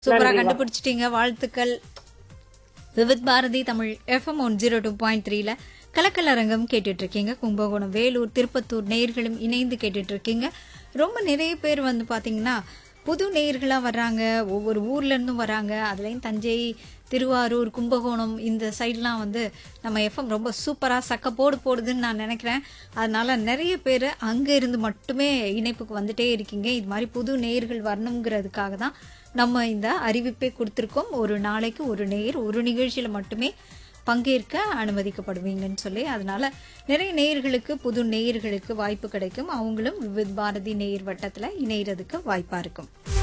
சூப்பரா நன்றிம்மா. கண்டுபிடிச்சிட்டீங்க வாழ்த்துக்கள் Vividh Bharati Tamil FM one zero two point த்ரீல கலக்கலரங்கம் கேட்டுட்டு இருக்கீங்க கும்பகோணம் வேலூர் திருப்பத்தூர் நேயர்களும் இணைந்து கேட்டுட்டு இருக்கீங்க ரொம்ப நிறைய பேர் வந்து பாத்தீங்கன்னா புது நேயர்களா வர்றாங்க ஒவ்வொரு ஊர்ல இருந்தும் வராங்க அதுலயும் தஞ்சை திருவாரூர் கும்பகோணம் இந்த சைட்லாம் வந்து நம்ம எஃப்எம் ரொம்ப சூப்பரா சக்கப்போடு போடுதுன்னு நான் நினைக்கிறேன் அதனால நிறைய பேர் அங்க இருந்து மட்டுமே இணைப்புக்கு வந்துட்டே இருக்கீங்க இது மாதிரி புது நேயர்கள் வரணுங்கிறதுக்காக தான் நம்ம இந்த அறிவிப்பை கொடுத்துருக்கோம் ஒரு நாளைக்கு ஒரு நேயர் ஒரு நிகழ்ச்சியில மட்டுமே பங்கேற்க அனுமதிக்கப்படுவீங்கன்னு சொல்லி அதனால நிறைய நேயர்களுக்கு புது நேயர்களுக்கு வாய்ப்பு கிடைக்கும் அவங்களும் விவித் பாரதி நேயர் வட்டத்துல இணையறதுக்கு வாய்ப்பா இருக்கும்